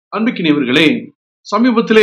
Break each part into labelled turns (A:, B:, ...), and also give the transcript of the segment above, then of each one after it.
A: அன்புக்கினியவர்களே சமீபத்திலே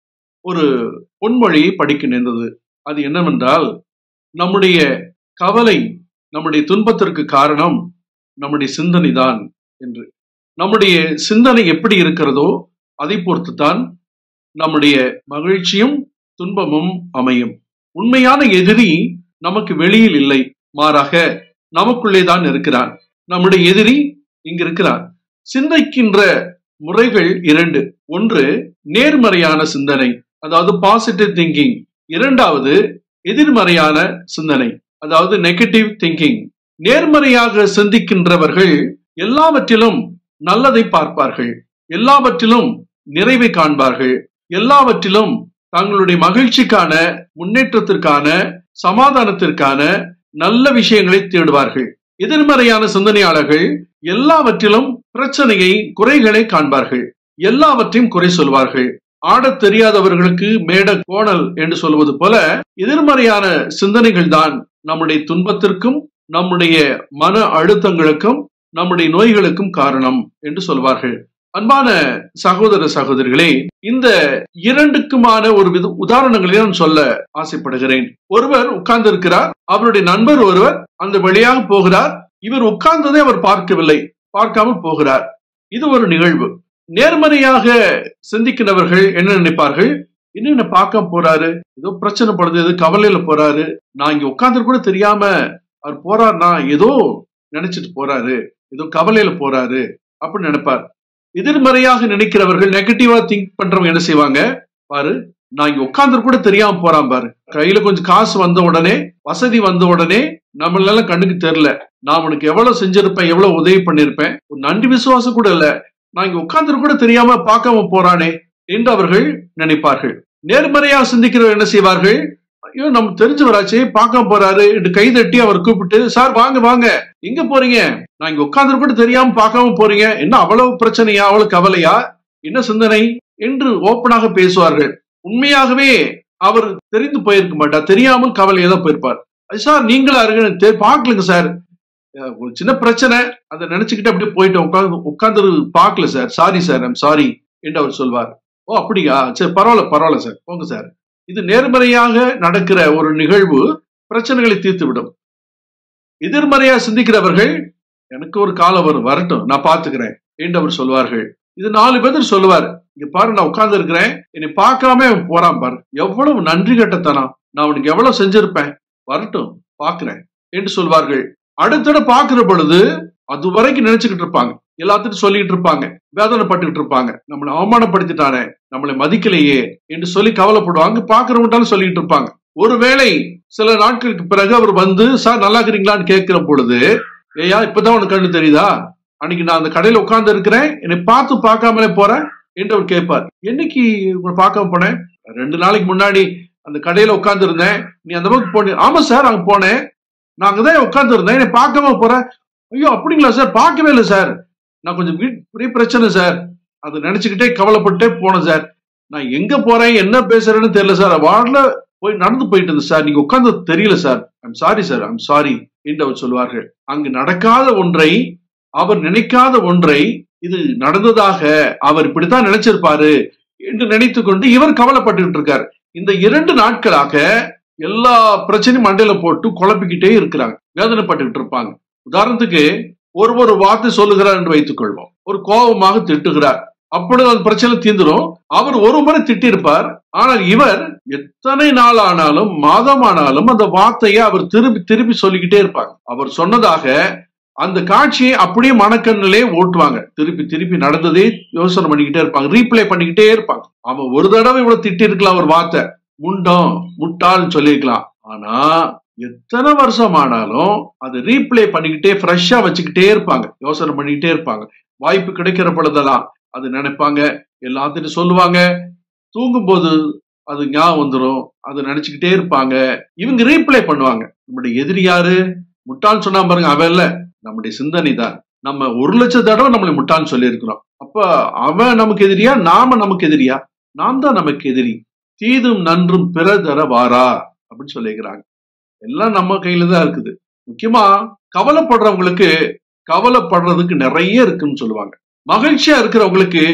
A: ஒரு பொன்மொழி படிக்க நேர்ந்தது அது என்னவென்றால் நம்முடைய கவலை நம்முடைய துன்பத்திற்கு காரணம் நம்முடைய சிந்தனை தான் என்று நம்முடைய சிந்தனை எப்படி இருக்கிறதோ அதை பொறுத்துத்தான் நம்முடைய மகிழ்ச்சியும் துன்பமும் அமையும் உண்மையான எதிரி நமக்கு வெளியில் இல்லை மாறாக நமக்குள்ளே தான் இருக்கிறான் நம்முடைய எதிரி இங்கு இருக்கிறான் சிந்திக்கின்ற முறைகள் இரண்டு ஒன்று நேர்மறையான சிந்தனை அதாவது பாசிட்டிவ் திங்கிங் இரண்டாவது எதிர்மறையான சிந்தனை அதாவது நெகட்டிவ் திங்கிங் நேர்மறையாக சிந்திக்கின்றவர்கள் எல்லாவற்றிலும் நல்லதை பார்ப்பார்கள் எல்லாவற்றிலும் நிறைவை காண்பார்கள் எல்லாவற்றிலும் தங்களுடைய மகிழ்ச்சிக்கான முன்னேற்றத்திற்கான சமாதானத்திற்கான நல்ல விஷயங்களை தேடுவார்கள் எதிர்மறையான சிந்தனையாளர்கள் எல்லாவற்றிலும் பிரச்சனையை குறைகளை காண்பார்கள் எல்லாவற்றையும் குறை சொல்வார்கள் ஆடத் தெரியாதவர்களுக்கு மேட கோணல் என்று சொல்வது போல எதிர்மறையான சிந்தனைகள் தான் நம்முடைய துன்பத்திற்கும் நம்முடைய மன அழுத்தங்களுக்கும் நம்முடைய நோய்களுக்கும் காரணம் என்று சொல்வார்கள் அன்பான சகோதர சகோதரிகளே இந்த இரண்டுக்குமான ஒரு வித உதாரணங்களை நான் சொல்ல ஆசைப்படுகிறேன் ஒருவர் உட்கார்ந்து இருக்கிறார் அவருடைய நண்பர் ஒருவர் அந்த வழியாக போகிறார் இவர் உட்கார்ந்ததை அவர் பார்க்கவில்லை பார்க்காமல் போகிறார் இது ஒரு நிகழ்வு நேர்மறையாக சிந்திக்கிறவர்கள் என்ன நினைப்பார்கள் இன்னும் என்ன பார்க்க போறாரு ஏதோ பிரச்சனை படுது ஏதோ கவலையில போறாரு நான் இங்க உட்கார்ந்து கூட தெரியாம அவர் போறாருனா ஏதோ நினைச்சிட்டு போறாரு ஏதோ கவலையில போறாரு அப்படின்னு நினைப்பார் எதிர்மறையாக நினைக்கிறவர்கள் நெகட்டிவா திங்க் பண்றவங்க என்ன செய்வாங்க பாரு நான் இங்க உட்கார்ந்து கூட தெரியாம போறான் பாரு கையில கொஞ்சம் காசு வந்த உடனே வசதி வந்த உடனே நம்மளால கண்ணுக்கு தெரியல நான் உனக்கு எவ்வளவு செஞ்சிருப்பேன் எவ்வளவு உதவி பண்ணிருப்பேன் ஒரு நன்றி விசுவாசம் கூட இல்ல நான் இங்க உட்கார்ந்து கூட தெரியாம பார்க்காம போறானே என்று அவர்கள் நினைப்பார்கள் நேர்மறையா சிந்திக்கிறவர் என்ன செய்வார்கள் ஐயோ நம்ம தெரிஞ்சவராச்சே பார்க்க போறாரு என்று கைதட்டி அவர் கூப்பிட்டு சார் வாங்க வாங்க எங்க போறீங்க நான் இங்க உட்கார்ந்து கூட தெரியாம பார்க்காம போறீங்க என்ன அவ்வளவு பிரச்சனையா அவ்வளவு கவலையா என்ன சிந்தனை என்று ஓப்பனாக பேசுவார்கள் உண்மையாகவே அவர் தெரிந்து போயிருக்க மாட்டார் தெரியாமல் கவலையா தான் போயிருப்பார் அது சார் நீங்களா இருங்க பார்க்கலங்க சார் ஒரு சின்ன பிரச்சனை அதை நினைச்சுக்கிட்டு அப்படியே போயிட்டு உட்காந்து உட்காந்து பார்க்கல sir sorry sir I'm sorry என்று அவர் சொல்வார் ஓ அப்படியா சரி பரவாயில்ல பரவாயில்ல சார் போங்க சார் இது நேர்மறையாக நடக்கிற ஒரு நிகழ்வு பிரச்சனைகளை தீர்த்து விடும் எதிர்மறையா சிந்திக்கிறவர்கள் எனக்கு ஒரு காலம் வரும் வரட்டும் நான் பாத்துக்கிறேன் என்று அவர் சொல்வார்கள் இது நாலு பேர் சொல்லுவார் இங்க பாரு நான் உட்கார்ந்து இருக்கிறேன் என்னை பார்க்காம அவன் போறான் பாரு எவ்வளவு நன்றி கட்டத்தனம் நான் அவனுக்கு எவ்வளவு செஞ்சிருப்பேன் வரட்டும் பாக்குறேன் என்று சொல்வார்கள் அடுத்தட பாக்குற பொழுது அது வரைக்கும் நினைச்சுக்கிட்டு இருப்பாங்க எல்லாத்துக்கும் சொல்லிட்டு இருப்பாங்க வேதனைப்பட்டுக்கிட்டு இருப்பாங்க நம்மளை அவமானப்படுத்திட்டானே நம்மளை மதிக்கலையே என்று சொல்லி கவலைப்படுவாங்க பாக்குறவங்கட்டாலும் சொல்லிட்டு இருப்பாங்க ஒருவேளை சில நாட்களுக்கு பிறகு அவர் வந்து சார் நல்லா இருக்கிறீங்களான்னு கேட்கிற பொழுது ஏயா இப்பதான் உனக்கு கண்ணு தெரியுதா அன்னைக்கு நான் அந்த கடையில உட்கார்ந்து இருக்கிறேன் என்னை பார்த்து பார்க்காமலே போறேன் என்று அவர் கேட்பார் என்னைக்கு உங்களை பார்க்காம போனேன் ரெண்டு நாளைக்கு முன்னாடி அந்த கடையில உட்கார்ந்து இருந்தேன் நீ அந்த பக்கம் போனேன் ஆமா சார் அங்க போனேன் நான் அங்கதான் உட்கார்ந்து இருந்தேன் என்னை பார்க்காம போறேன் ஐயோ அப்படிங்களா சார் பார்க்கவே இல்லை சார் நான் கொஞ்சம் பெரிய பிரச்சனை சார் அதை நினைச்சுக்கிட்டே கவலைப்பட்டே போனேன் சார் நான் எங்க போறேன் என்ன பேசுறேன்னு தெரியல சார் வார்டில் போய் நடந்து போயிட்டு இருந்தேன் சார் நீங்க உட்கார்ந்து தெரியல sir I'm sorry sir I'm sorry என்று அவர் சொல்வார்கள் அங்கு நடக்காத ஒன்றை அவர் நினைக்காத ஒன்றை இது நடந்ததாக அவர் இப்படித்தான் நினைச்சிருப்பாரு என்று நினைத்து கொண்டு இவர் கவலைப்பட்டு இருக்கார் இந்த இரண்டு நாட்களாக எல்லா பிரச்சனையும் மண்டையில போட்டு குழப்பிக்கிட்டே இருக்கிறாங்க வேதனைப்பட்டுக்கிட்டு இருப்பாங்க உதாரணத்துக்கு ஒரு ஒரு வார்த்தை சொல்லுகிறார் என்று வைத்துக் கொள்வோம் ஒரு கோபமாக திட்டுகிறார் அப்பொழுது அந்த பிரச்சனை தீர்ந்துடும் அவர் ஒரு முறை திட்டிருப்பார் ஆனால் இவர் எத்தனை நாள் ஆனாலும் மாதம் ஆனாலும் அந்த வார்த்தையை அவர் திருப்பி திருப்பி சொல்லிக்கிட்டே இருப்பாங்க அவர் சொன்னதாக அந்த காட்சியை அப்படியே மனக்கண்ணிலே ஓட்டுவாங்க திருப்பி திருப்பி நடந்ததே யோசனை பண்ணிக்கிட்டே இருப்பாங்க ரீப்ளே பண்ணிக்கிட்டே இருப்பாங்க அவன் ஒரு தடவை இவ்வளவு திட்டி இருக்கலாம் ஒரு வார்த்தை முண்டம் முட்டாள்னு சொல்லியிருக்கலாம் ஆனா எத்தனை வருஷம் ஆனாலும் அதை ரீப்ளே பண்ணிக்கிட்டே ஃப்ரெஷ்ஷா வச்சுக்கிட்டே இருப்பாங்க யோசனை பண்ணிக்கிட்டே இருப்பாங்க வாய்ப்பு கிடைக்கிற பொழுதெல்லாம் அது நினைப்பாங்க எல்லாத்திட்டும் சொல்லுவாங்க தூங்கும் போது அது ஞாபகம் வந்துடும் அதை நினைச்சுக்கிட்டே இருப்பாங்க இவங்க ரீப்ளே பண்ணுவாங்க நம்முடைய எதிரி யாரு முட்டாள் சொன்னா பாருங்க அவன் இல்ல நம்முடைய சிந்தனை தான் நம்ம ஒரு லட்சம் தடவை நம்மளை முட்டாள்னு சொல்லி இருக்கிறோம் அப்ப அவன் நமக்கு எதிரியா நாம நமக்கு எதிரியா நாம் தான் நமக்கு எதிரி தீதும் நன்றும் பிற தர வாரா அப்படின்னு சொல்லிக்கிறாங்க எல்லாம் நம்ம கையில தான் இருக்குது முக்கியமா கவலைப்படுறவங்களுக்கு கவலைப்படுறதுக்கு நிறைய இருக்குன்னு சொல்லுவாங்க மகிழ்ச்சியா இருக்கிறவங்களுக்கு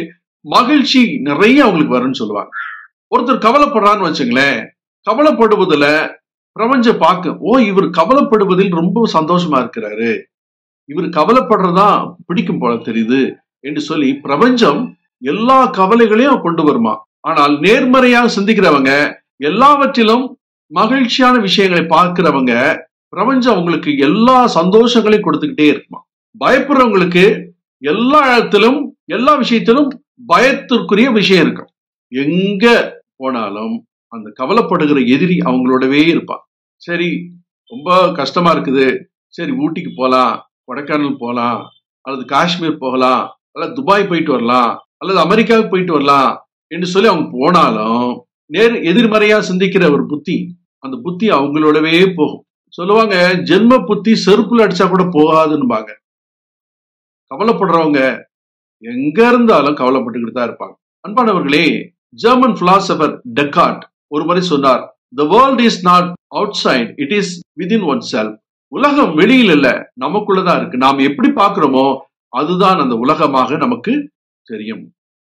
A: மகிழ்ச்சி நிறைய அவங்களுக்கு வரும்னு சொல்லுவாங்க ஒருத்தர் கவலைப்படுறான்னு வச்சுங்களேன் கவலைப்படுவதுல பிரபஞ்சம் பார்க்க ஓ இவர் கவலைப்படுவதில் ரொம்ப சந்தோஷமா இருக்கிறாரு இவர் கவலைப்படுறதா பிடிக்கும் போல தெரியுது என்று சொல்லி பிரபஞ்சம் எல்லா கவலைகளையும் கொண்டு வருமா ஆனால் நேர்மறையாக சிந்திக்கிறவங்க எல்லாவற்றிலும் மகிழ்ச்சியான விஷயங்களை பார்க்கிறவங்க பிரபஞ்சம் அவங்களுக்கு எல்லா சந்தோஷங்களையும் கொடுத்துக்கிட்டே இருக்குமா பயப்படுறவங்களுக்கு எல்லா இடத்திலும் எல்லா விஷயத்திலும் பயத்திற்குரிய விஷயம் இருக்கும் எங்க போனாலும் அந்த கவலைப்படுகிற எதிரி அவங்களோடவே இருப்பான் சரி ரொம்ப கஷ்டமா இருக்குது சரி ஊட்டிக்கு போகலாம் கொடைக்கானல் போகலாம் அல்லது காஷ்மீர் போகலாம் அல்லது துபாய் போயிட்டு வரலாம் அல்லது அமெரிக்காவுக்கு போயிட்டு வரலாம் என்று சொல்லி அவங்க போனாலும் நேர் எதிர்மறையா சிந்திக்கிற ஒரு புத்தி அந்த புத்தி அவங்களோடவே போகும் சொல்லுவாங்க ஜென்ம புத்தி செருப்புல அடிச்சா கூட போகாதுன்னுபாங்க கவலைப்படுறவங்க எங்க இருந்தாலும் கவலைப்பட்டுக்கிட்டு தான் இருப்பாங்க அன்பானவர்களே ஜெர்மன் பிலாசபர் டெக்கார்ட் ஒரு முறை சொன்னார் the world is not outside it is within oneself உலகம் வெளியில் இல்ல நமக்குள்ளதான் இருக்கு நாம் எப்படி பார்க்கிறோமோ அதுதான் அந்த உலகமாக நமக்கு தெரியும்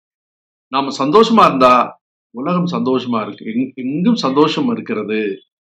A: நாம சந்தோஷமா இருந்தா உலகம் சந்தோஷமா இருக்கு எங்- எங்கும் சந்தோஷம் இருக்கிறது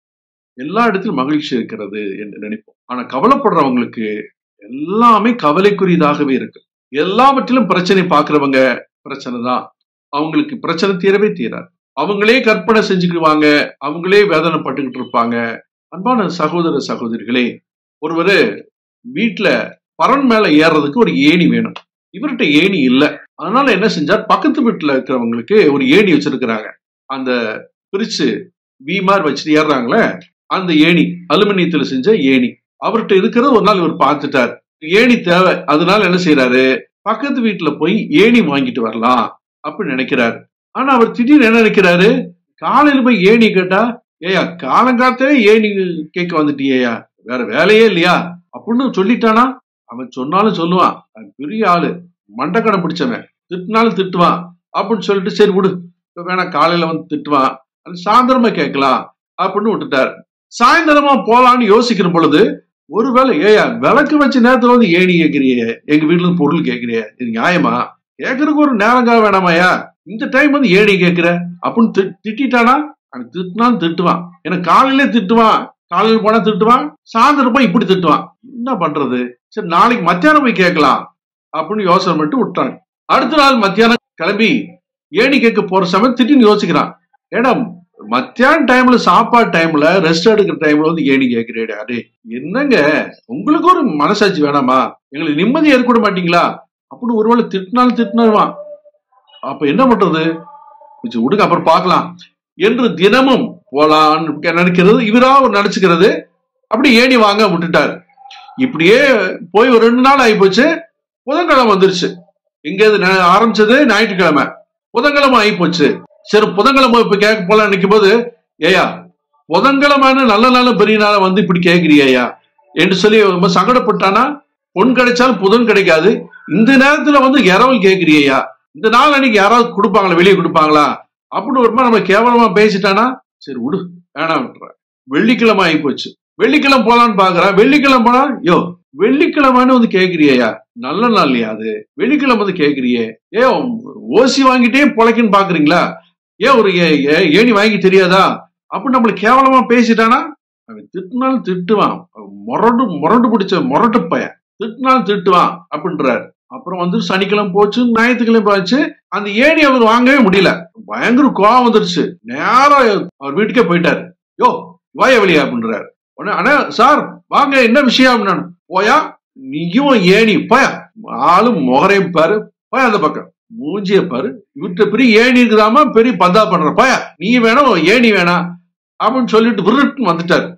A: எல்லா இடத்திலும் மகிழ்ச்சி இருக்கிறது என்று நினைப்போம் ஆனா கவலைப்படுறவங்களுக்கு எல்லாமே கவலைக்குரியதாகவே இருக்கு எல்லாவற்றிலும் பிரச்சனை பார்க்கிறவங்க பிரச்சனை தான் அவங்களுக்கு பிரச்சனை தீரவே தீராது அவங்களே கற்பனை செஞ்சுக்குவாங்க அவங்களே வேதனைப்பட்டுக்கிட்டு இருப்பாங்க அன்பான சகோதர சகோதரிகளே ஒருவர் வீட்டுல பரன் மேல ஏறுறதுக்கு ஒரு ஏணி வேணும் இவர்கிட்ட ஏணி இல்ல அதனால என்ன செஞ்சார் பக்கத்து வீட்டுல இருக்கிறவங்களுக்கு ஒரு ஏணி வச்சிருக்கிறாங்க அந்த பிரிச்சு வி மாதிரி வச்சுட்டு ஏறுறாங்களே அந்த ஏணி அலுமினியத்துல செஞ்ச ஏணி அவர்கிட்ட இருக்கிறத ஒரு நாள் இவர் பார்த்துட்டார் ஏணி தேவை அதனால என்ன செய்யறாரு பக்கத்து வீட்டுல போய் ஏணி வாங்கிட்டு வரலாம் அப்படின்னு நினைக்கிறாரு ஆனா அவர் திடீர்னு என்ன நினைக்கிறாரு காலையில போய் ஏணி கேட்டா ஏயா காலங்காத்தே ஏணி கேட்க வந்துட்டியேயா வேற வேலையே இல்லையா அப்படின்னு சொல்லிட்டானா அவன் சொன்னாலும் சொல்லுவான் அவன் பெரிய ஆளு மண்டக்கணம் பிடிச்சவன் திட்டினாலும் திட்டுவான் அப்படின்னு சொல்லிட்டு சரி விடு இப்ப வேணா காலையில வந்து திட்டுவான் அது சாயந்தரமா கேட்கலாம் அப்படின்னு விட்டுட்டார் சாயந்தரமா போலான்னு யோசிக்கிற பொழுது ஒருவேளை ஏயா விளக்கு வச்ச நேரத்துல வந்து ஏணி கேட்கிறியே எங்க வீட்டுல இருந்து பொருள் கேட்கிறியே இது நியாயமா கேட்கறதுக்கு ஒரு நேரங்கால வேணாமாயா இந்த டைம் வந்து ஏணி கேட்கிற அப்படின்னு தி- திட்டிட்டானா அவன் திட்டினாலும் திட்டுவான் ஏன்னா காலையிலே திட்டுவான் காலையில போனா திட்டுவான் சாயந்தரம் போய் இப்படி திட்டுவான் என்ன பண்றது சரி நாளைக்கு மத்தியானம் போய் கேட்கலாம் அப்படின்னு யோசனை பண்ணிட்டு விட்டாங்க அடுத்த நாள் மத்தியானம் கிளம்பி ஏணி கேட்க போற சமயம் திட்டின்னு யோசிக்கிறான் ஏடா மத்தியான டைம்ல சாப்பாடு டைம்ல ரெஸ்ட் எடுக்கிற டைம்ல வந்து ஏணி கேட்கிறேடா அடே என்னங்க உங்களுக்கு ஒரு மனசாட்சி வேணாமா எங்களுக்கு நிம்மதி ஏற்பட மாட்டீங்களா அப்படின்னு ஒருவேளை திட்டினாலும் திட்டினாருவான் அப்ப என்ன பண்றது கொஞ்சம் விடுங்க அப்புறம் பார்க்கலாம் என்று தினமும் போலான்னு நினைக்கிறது இவரா ஒரு நினைச்சுக்கிறது அப்படி ஏணி வாங்க விட்டுட்டாரு இப்படியே போய் ஒரு ரெண்டு நாள் ஆகி போச்சு புதன்கிழமை வந்துருச்சு இங்க இது ந- ஆரம்பிச்சது ஞாயிற்றுக்கிழமை புதன்கிழமை ஆகி போச்சு சரி புதன்கிழமை இப்ப கேட்க போல நினைக்கும் போது ஏயா புதன்கிழமைன்னு நல்ல நல்ல பெரிய நாளை வந்து இப்படி கேட்கிறியா என்று சொல்லி ரொம்ப சங்கடப்பட்டானா பொன் கிடைச்சாலும் புதன் கிடைக்காது இந்த நேரத்துல வந்து இரவல் கேட்கிறியா இந்த நாள் அன்னைக்கு யாராவது கொடுப்பாங்களா வெளியே கொடுப்பாங்களா அப்படின்னு ஒரு மாதிரி நம்ம கேவலமா பேசிட்டானா சரி விடு வேணாம் விட்டுற வெள்ளிக்கிழமை ஆகி போச்சு வெள்ளிக்கிழமை போலான்னு பாக்குறா வெள்ளிக்கிழமை போனா யோ வெள்ளிக்கிழமைன்னு வந்து கேக்குறியா நல்ல நாள்லையா அது வெள்ளிக்கிழமை வந்து கேக்குறியே ஏ ஓசி வாங்கிட்டே பொழைக்குன்னு பாக்குறீங்களா ஏன் ஒரு ஏ- ஏ- ஏணி வாங்கி தெரியாதா அப்படின்னு நம்மள கேவலமா பேசிட்டானா அவன் திட்டினாலும் திட்டுவான் முரடு முரடு பிடிச்ச முரட்டு பையன் திட்டினாலும் திட்டுவான் அப்படின்றாரு அப்புறம் வந்து சனிக்கிழமை போச்சு ஞாயிற்றுக்கிழமை போச்சு அந்த ஏணி அவர் வாங்கவே முடியல பயங்கர கோவம் வந்துருச்சு நேரா அவர் வீட்டுக்கே போயிட்டாரு யோ வாய வெளியா அப்படின்றாரு உடனே அண்ணா சார் வாங்க என்ன விஷயம் அப்படின்னாரு போயா நீயும் ஏணி போயா ஆளும் முகரையும் பாரு போய் அந்த பக்கம் மூஞ்சிய பாரு இவர்கிட்ட பெரிய ஏணி இருக்குதாமா பெரிய பந்தா பண்ற போயா நீ வேணும் ஏணி வேணாம் அப்படின்னு சொல்லிட்டு விருட்டுன்னு வந்துட்டாரு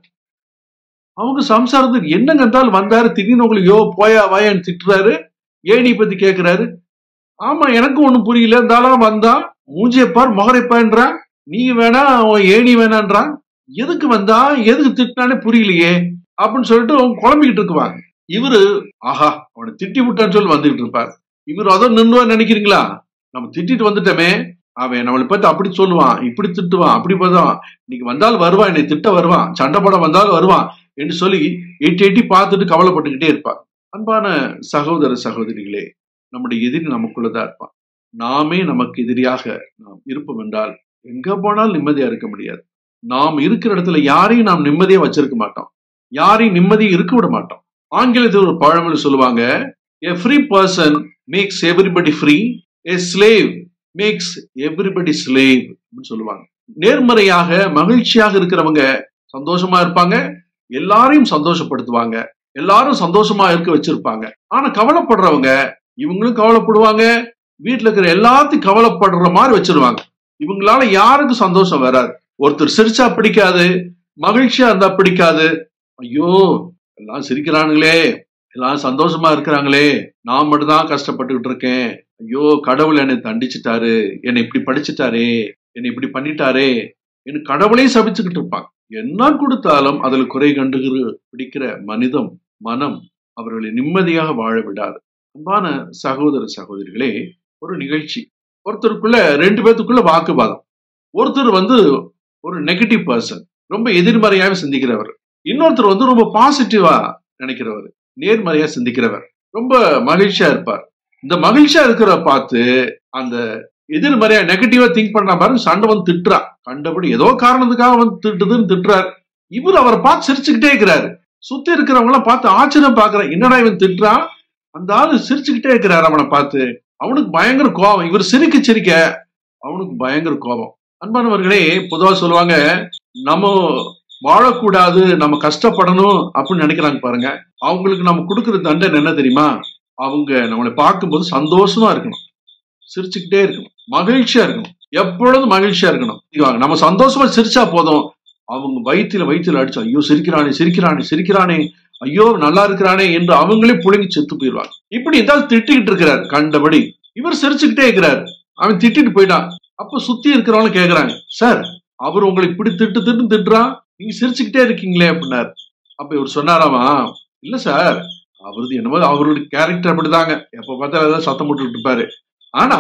A: அவங்க சம்சாரத்துக்கு என்னங்க இருந்தாலும் வந்தாரு திடீர்னு உங்களுக்கு யோ போயா வாயான்னு திட்டுறாரு ஏணி பத்தி கேக்குறாரு ஆமா எனக்கும் ஒண்ணும் புரியல இருந்தாலும் வந்தான் மூஞ்சிய பார் முகரைப்பான்றான் நீ வேணா அவன் ஏணி வேணான்றான் எதுக்கு வந்தா எதுக்கு திட்டினானே புரியலையே அப்படின்னு சொல்லிட்டு அவங்க குழம்பிக்கிட்டு இருக்குவாங்க இவரு ஆஹா அவனை திட்டி விட்டான்னு சொல்லி வந்துகிட்டு இருப்பார் இவர் அதோ நின்றுவா நினைக்கிறீங்களா நம்ம திட்டிட்டு வந்துட்டோமே அவன் நம்மளை பத்தி அப்படி சொல்லுவான் இப்படி திட்டுவான் அப்படி பண்ணுவான் இன்னைக்கு வந்தாலும் வருவான் என்னை திட்ட வருவான் சண்டை போட வந்தாலும் வருவான் என்று சொல்லி எட்டி எட்டி பார்த்துட்டு கவலைப்பட்டுக்கிட்டே இருப்பான் அன்பான சகோதர சகோதரிகளே நம்முடைய எதிரி நமக்குள்ளதான் இருப்பான் நாமே நமக்கு எதிரியாக நாம் இருப்போம் என்றால் எங்க போனாலும் நிம்மதியா இருக்க முடியாது நாம் இருக்கிற இடத்துல யாரையும் நாம் நிம்மதியா வச்சிருக்க மாட்டோம் யாரையும் நிம்மதியா இருக்க விட மாட்டோம் ஆங்கிலத்தில் ஒரு பழமொழி சொல்லுவாங்க a free person makes everybody free a slave makes everybody slave அப்படின்னு சொல்லுவாங்க நேர்மறையாக மகிழ்ச்சியாக இருக்கிறவங்க சந்தோஷமா இருப்பாங்க எல்லாரையும் சந்தோஷப்படுத்துவாங்க எல்லாரும் சந்தோஷமா இருக்க வச்சிருப்பாங்க ஆனா கவலைப்படுறவங்க இவங்களும் கவலைப்படுவாங்க வீட்டுல இருக்கிற எல்லாத்தையும் கவலைப்படுற மாதிரி வச்சிருவாங்க இவங்களால யாருக்கும் சந்தோஷம் வராது ஒருத்தர் சிரிச்சா பிடிக்காது மகிழ்ச்சியா இருந்தா பிடிக்காது ஐயோ எல்லாம் சிரிக்கிறானுங்களே எல்லாம் சந்தோஷமா இருக்கிறாங்களே நான் மட்டும் தான் கஷ்டப்பட்டுக்கிட்டு இருக்கேன் ஐயோ கடவுள் என்னை தண்டிச்சிட்டாரு என்னை இப்படி படிச்சுட்டாரே என்னை இப்படி பண்ணிட்டாரே என்று கடவுளையும் சபிச்சுக்கிட்டு இருப்பாங்க என்ன கொடுத்தாலும் அதுல குறை கண்டுகிற பிடிக்கிற மனிதம் மனம் அவர்களை நிம்மதியாக வாழ விடாது அன்பான சகோதர சகோதரிகளே ஒரு நிகழ்ச்சி ஒருத்தருக்குள்ள ரெண்டு பேத்துக்குள்ள வாக்குவாதம் ஒருத்தர் வந்து ஒரு நெகட்டிவ் பர்சன் ரொம்ப எதிர்மறையாவே சிந்திக்கிறவர் இன்னொருத்தர் வந்து ரொம்ப பாசிட்டிவா நினைக்கிறவர் நேர்மறையா சிந்திக்கிறவர் ரொம்ப மகிழ்ச்சியா இருப்பார் இந்த மகிழ்ச்சியா இருக்கிற பார்த்து அந்த எதிர்மறையா நெகட்டிவா திங்க் பண்ற மாதிரி சண்டை வந்து திட்டுறா கண்டபடி ஏதோ காரணத்துக்காக வந்து திட்டுதுன்னு திட்டுறாரு இவர் அவரை பார்த்து சிரிச்சுக்கிட்டே இருக்கிறாரு சுத்தி இருக்கிறவங்க எல்லாம் பார்த்து ஆச்சரியம் பாக்குறேன் என்னடா இவன் திட்டுறான் அந்த ஆளு சிரிச்சுக்கிட்டே இருக்கிறாரு அவனை பார்த்து அவனுக்கு பயங்கர கோபம் இவர் சிரிக்க சிரிக்க அவனுக்கு பயங்கர கோபம் அன்பானவர்களே பொதுவா சொல்லுவாங்க நம்ம வாழக்கூடாது நம்ம கஷ்டப்படணும் அப்படின்னு நினைக்கிறாங்க பாருங்க அவங்களுக்கு நம்ம கொடுக்குற தண்டனை என்ன தெரியுமா அவங்க நம்மளை பார்க்கும்போது சந்தோஷமா இருக்கணும் சிரிச்சுக்கிட்டே இருக்கணும் மகிழ்ச்சியா இருக்கணும் எப்பொழுதும் மகிழ்ச்சியா இருக்கணும் இவாங்க நம்ம சந்தோஷமா சிரிச்சா போதும் அவங்க வயிற்றுல வயிற்றுல அடிச்சு ஐயோ சிரிக்கிறானே சிரிக்கிறானே சிரிக்கிறானே ஐயோ நல்லா இருக்கிறானே என்று அவங்களே புழுங்கி செத்து போயிடுவாங்க இப்படி இருந்தாலும் திட்டிக்கிட்டு இருக்கிறார் கண்டபடி இவர் சிரிச்சுக்கிட்டே இருக்கிறார் அவன் திட்டிட்டு போயிட்டான் அப்ப சுத்தி இருக்கிறவங்க கேக்குறாங்க சார் அவர் உங்களை இப்படி திட்டு திட்டு திட்டுறான் நீங்க சிரிச்சுக்கிட்டே இருக்கீங்களே அப்படின்னாரு அப்ப இவர் சொன்னாராமா இல்ல சார் அவரது என்னமோ அவருடைய கேரக்டர் அப்படிதாங்க எப்ப பார்த்தா ஏதாவது சத்தம் போட்டுக்கிட்டு இருப்பாரு ஆனா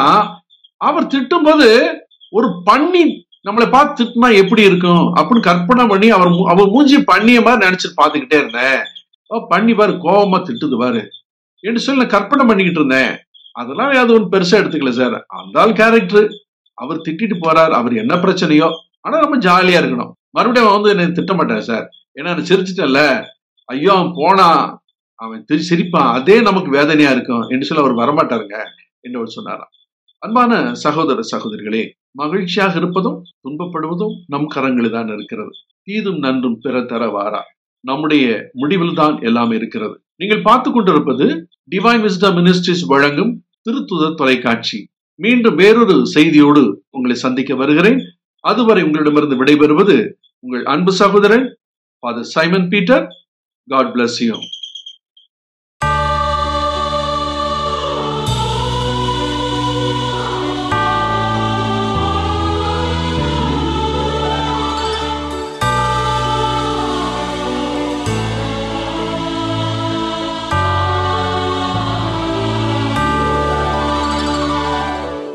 A: அவர் திட்டும் போது ஒரு பண்ணி நம்மளை பார்த்து திட்டினா எப்படி இருக்கும் அப்படின்னு கற்பனை பண்ணி அவர் மூ- அவர் மூஞ்சி பண்ணிய மாதிரி நினைச்சிட்டு பார்த்துக்கிட்டே இருந்தேன் ஓ, பண்ணி பாரு கோவமா திட்டுது பாரு என்று சொல்லி நான் கற்பனை பண்ணிக்கிட்டு இருந்தேன் அதெல்லாம் அது ஒன்றும் பெருசா எடுத்துக்கல சார் அந்த ஆள் கேரக்டர் அவர் திட்டிட்டு போறார் அவர் என்ன பிரச்சனையோ ஆனா நம்ம ஜாலியா இருக்கணும் மறுபடியும் அவன் வந்து என்னை திட்ட மாட்டான் சார் ஏன்னா நான் சிரிச்சிட்டேன்ல ஐயோ அவன் போனான் அவன் திரு சிரிப்பான் அதே நமக்கு வேதனையா இருக்கும் என்று சொல்லி அவர் வரமாட்டாருங்க என்று அவர் சொன்னாராம் அன்பான சகோதர சகோதரிகளே மகிழ்ச்சியாக இருப்பதும் துன்பப்படுவதும் நம் கரங்களில் தான் இருக்கிறது தீதும் நன்றும் பிற தர வாரா நம்முடைய முடிவில் தான் எல்லாம் இருக்கிறது நீங்கள் பார்த்து கொண்டிருப்பது டிவைன் விஸ்டம் மினிஸ்ட்ரிஸ் வழங்கும் திருத்துத தொலைக்காட்சி மீண்டும் வேறொரு செய்தியோடு உங்களை சந்திக்க வருகிறேன் அதுவரை உங்களிடமிருந்து விடைபெறுவது உங்கள் அன்பு சகோதரன் father Simon Peter God bless you